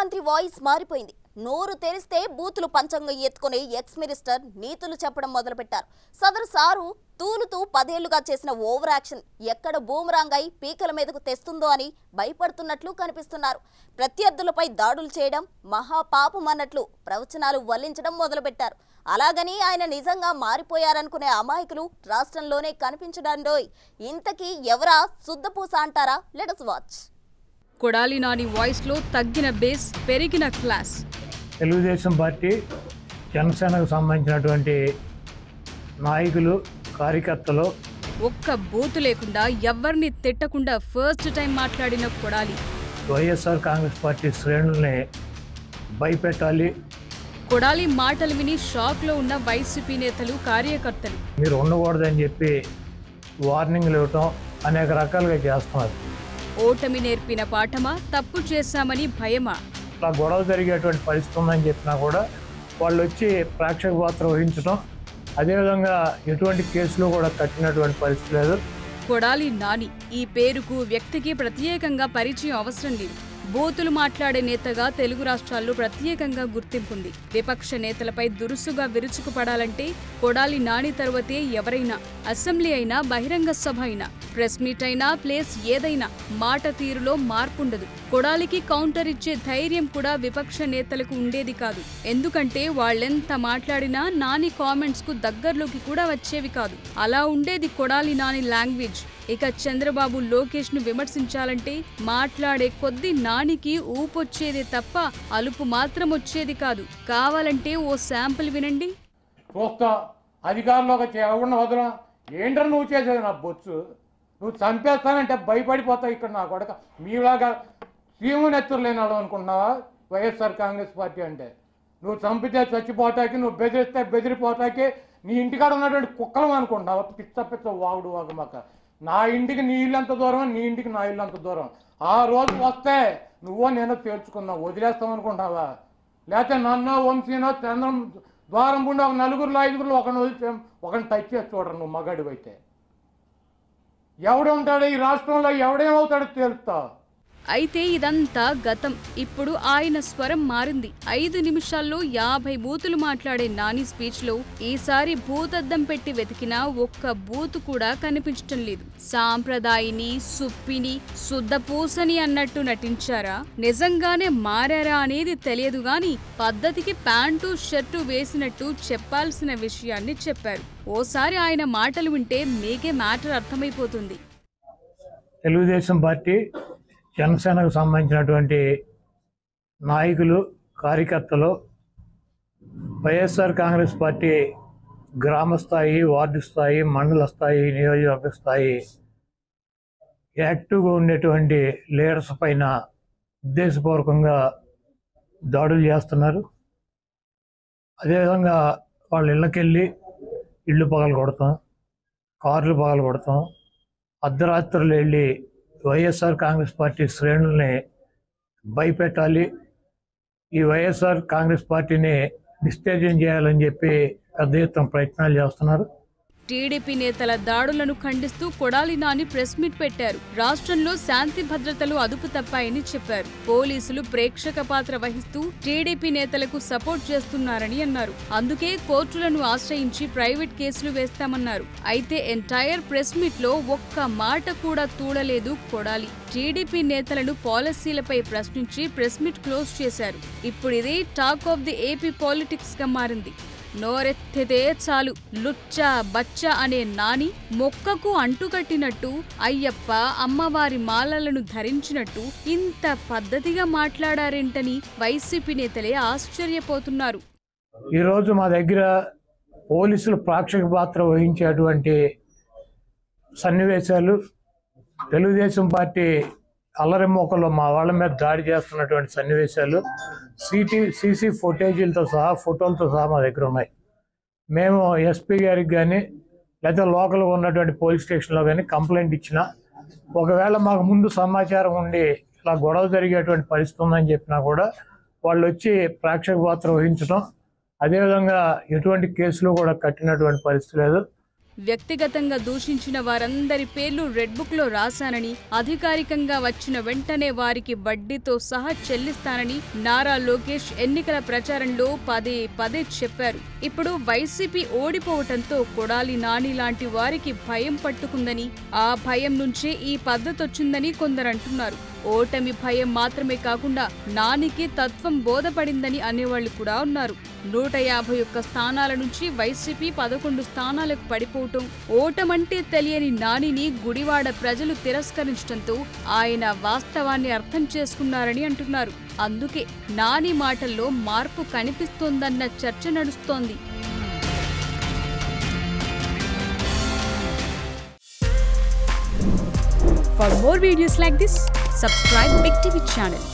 ముఖ్యమంత్రి వాయిస్ మారిపోయింది నోరు తెరిస్తే బూతులు పంచంగా ఎత్తుకునే ఎక్స్ మినిస్టర్ నీతులు చెప్పడం మొదలుపెట్టారు సదరు సారు తూలుతూ పదేళ్లుగా చేసిన ఓవర్ యాక్షన్ ఎక్కడ బూమరాంగ్ అయి పీకల మీదకు తెస్తుందో అని భయపడుతున్నట్లు కనిపిస్తున్నారు ప్రత్యర్థులపై దాడులు చేయడం మహాపాపం అన్నట్లు ప్రవచనాలు వల్లించడం మొదలుపెట్టారు అలాగని ఆయన నిజంగా మారిపోయారనుకునే అమాయకులు రాష్ట్రంలోనే కనిపించడండోయ్ ఇంతకీ ఎవరా శుద్ధపూస అంటారా లెటస్ వాచ్ కొడాలి నాని వాయిస్లో తగ్గిన బేస్ పెరిగిన క్లాస్ తెలుగుదేశం పార్టీ జనసేనకు సంబంధించినటువంటి నాయకులు కార్యకర్తలు ఒక్క బూతు లేకుండా ఎవ్వరిని తిట్టకుండా ఫస్ట్ టైం మాట్లాడిన కొడాలి వైఎస్ఆర్ కాంగ్రెస్ పార్టీ శ్రేణుల్ని భయపెట్టాలి కొడాలి మాటలు విని షాక్లో ఉన్న వైసీపీ నేతలు కార్యకర్తలు మీరు ఉండకూడదని చెప్పి వార్నింగ్లు ఇవ్వటం అనేక రకాలుగా చేస్తున్నారు ఓటమి నేర్పిన పాఠమా తప్పు చేశామని భయమా ఇలా గొడవ జరిగేటువంటి పరిస్థితి ఉందని చెప్పినా కూడా వాళ్ళు వచ్చి ప్రేక్షక పాత్ర వహించడం అదేవిధంగా ఎటువంటి కేసులు కూడా కట్టినటువంటి పరిస్థితి లేదు కొడాలి నాని ఈ పేరుకు వ్యక్తికి ప్రత్యేకంగా పరిచయం అవసరం లేదు బూతులు మాట్లాడే నేతగా తెలుగు రాష్ట్రాల్లో ప్రత్యేకంగా గుర్తింపుంది విపక్ష నేతలపై దురుసుగా విరుచుకుపడాలంటే కొడాలి నాని తర్వాతే ఎవరైనా అసెంబ్లీ అయినా బహిరంగ సభ అయినా ప్రెస్ మీట్ అయినా ప్లేస్ ఏదైనా మాట తీరులో మార్పుండదు కొడాలికి కౌంటర్ ఇచ్చే ధైర్యం కూడా విపక్ష నేతలకు ఉండేది కాదు ఎందుకంటే వాళ్ళెంత మాట్లాడినా నాని కామెంట్స్ కు దగ్గరలోకి కూడా వచ్చేవి కాదు అలా ఉండేది కొడాలి నాని లాంగ్వేజ్ ఇక చంద్రబాబు లోకేష్ ను విమర్శించాలంటే మాట్లాడే కొద్దీ నానికి ఊపొచ్చేదే తప్ప అలుపు మాత్రం వచ్చేది కాదు కావాలంటే ఓ శాంపుల్ వినండి చూస్తా అధికారంలోకి వచ్చి ఎవరిని వదలం ఏంటని నువ్వు చేసేది నా బొచ్చు నువ్వు చంపేస్తానంటే భయపడిపోతావు ఇక్కడ నా కొడక మీలాగా సీముని ఎత్తులేని వాళ్ళు అనుకుంటున్నావా వైఎస్ఆర్ కాంగ్రెస్ పార్టీ అంటే నువ్వు చంపితే చచ్చిపోతాకి నువ్వు బెదిరిస్తే బెదిరిపోతాకి నీ ఇంటికాడ ఉన్నటువంటి కుక్కలం అనుకుంటున్నావా పిచ్చ పిచ్చ వాగుడు వాగమాక నా ఇంటికి నీ ఇల్లు అంత దూరం నీ ఇంటికి నా ఇల్లు అంత దూరం ఆ రోజు వస్తే నువ్వో నేను తేల్చుకున్నావు వదిలేస్తాం అనుకుంటావా లేకపోతే నన్నో వంశీనో చంద్రం ద్వారం గుండా ఒక నలుగురులో ఐదుగురులో ఒకరిని వదిలితే ఒకరిని టచ్ చేసి చూడరు నువ్వు మగాడివి అయితే ఎవడుంటాడు ఈ రాష్ట్రంలో ఎవడేమవుతాడో తేలుస్తావు అయితే ఇదంతా గతం ఇప్పుడు ఆయన స్వరం మారింది ఐదు నిమిషాల్లో యాభై బూతులు మాట్లాడే నాని స్పీచ్ లో ఈసారి భూతద్దం పెట్టి వెతికినా ఒక్క బూతు కూడా కనిపించటం లేదు సాంప్రదాయిని సుప్పిని శుద్ధపూసని అన్నట్టు నటించారా నిజంగానే మారారా అనేది తెలియదు గాని పద్ధతికి ప్యాంటు షర్టు వేసినట్టు చెప్పాల్సిన విషయాన్ని చెప్పారు ఓసారి ఆయన మాటలు వింటే మీకే మ్యాటర్ అర్థమైపోతుంది తెలుగుదేశం పార్టీ జనసేనకు సంబంధించినటువంటి నాయకులు కార్యకర్తలు వైఎస్ఆర్ కాంగ్రెస్ పార్టీ గ్రామ స్థాయి వార్డు స్థాయి మండల స్థాయి నియోజకవర్గ స్థాయి యాక్టివ్గా ఉండేటువంటి లీడర్స్ పైన ఉద్దేశపూర్వకంగా దాడులు చేస్తున్నారు అదేవిధంగా వాళ్ళ ఇళ్ళకెళ్ళి ఇళ్ళు పగలు కొడతాం కార్లు పగలు కొడతాం అర్ధరాత్రులు వెళ్ళి వైఎస్ఆర్ కాంగ్రెస్ పార్టీ శ్రేణుల్ని భయపెట్టాలి ఈ వైఎస్ఆర్ కాంగ్రెస్ పార్టీని డిస్టేజన్ చేయాలని చెప్పి పెద్ద ఎత్తున ప్రయత్నాలు చేస్తున్నారు టీడీపీ నేతల దాడులను ఖండిస్తూ కొడాలి నాని ప్రెస్ మీట్ పెట్టారు రాష్ట్రంలో శాంతి భద్రతలు అదుపు తప్పాయని చెప్పారు పోలీసులు ప్రేక్షక పాత్ర వహిస్తూ టీడీపీ నేతలకు సపోర్ట్ చేస్తున్నారని అన్నారు అందుకే కోర్టులను ఆశ్రయించి ప్రైవేట్ కేసులు వేస్తామన్నారు అయితే ఎంటైర్ ప్రెస్ మీట్ లో ఒక్క మాట కూడా తూడలేదు కొడాలి టీడీపీ నేతలను పాలసీలపై ప్రశ్నించి ప్రెస్ మీట్ క్లోజ్ చేశారు ఇప్పుడు ఇదే talk of the AP politics గా మారింది నోరెత్తితే చాలు లుచ్చా బచ్చా అనే నాని మొక్కకు అంటుకట్టినట్టు అయ్యప్ప అమ్మవారి మాలలను ధరించినట్టు ఇంత పద్ధతిగా మాట్లాడారేంటని వైసీపీ నేతలే ఆశ్చర్యపోతున్నారు ఈరోజు మా దగ్గర పోలీసులు ప్రేక్షక పాత్ర వహించేటువంటి సన్నివేశాలు తెలుగుదేశం పార్టీ అల్లరి మోకల్లో మా వాళ్ళ మీద దాడి చేస్తున్నటువంటి సన్నివేశాలు సిటీ సీసీ ఫుటేజీలతో సహా ఫోటోలతో సహా మా దగ్గర ఉన్నాయి మేము ఎస్పీ గారికి కానీ లేదా లోకల్గా ఉన్నటువంటి పోలీస్ స్టేషన్లో కానీ కంప్లైంట్ ఇచ్చిన ఒకవేళ మాకు ముందు సమాచారం ఉండి ఇలా గొడవ జరిగేటువంటి పరిస్థితి ఉందని చెప్పినా కూడా వాళ్ళు వచ్చి ప్రేక్షక పాత్ర వహించడం అదేవిధంగా ఎటువంటి కేసులు కూడా కట్టినటువంటి పరిస్థితి లేదు వ్యక్తిగతంగా దూషించిన వారందరి పేర్లు రెడ్ బుక్ లో రాశానని అధికారికంగా వచ్చిన వెంటనే వారికి వడ్డీతో సహా చెల్లిస్తానని నారా లోకేష్ ఎన్నికల ప్రచారంలో పదే పదే చెప్పారు ఇప్పుడు వైసీపీ ఓడిపోవటంతో కొడాలి నాని లాంటి వారికి భయం పట్టుకుందని ఆ భయం నుంచే ఈ పద్ధతొచ్చిందని కొందరు అంటున్నారు ఓటమి భయం మాత్రమే కాకుండా నానికి తత్వం బోధపడిందని అనేవాళ్లు కూడా ఉన్నారు నూట యాభై ఒక్క స్థానాల నుంచి వైసీపీ పదకొండు స్థానాలకు పడిపోవటం ఓటమంటే తెలియని నానిని గుడివాడ ప్రజలు తిరస్కరించడంతో ఆయన వాస్తవాన్ని అర్థం చేసుకున్నారని అంటున్నారు అందుకే నాని మాటల్లో మార్పు కనిపిస్తోందన్న చర్చ నడుస్తోంది For more videos like this, subscribe Big TV channel.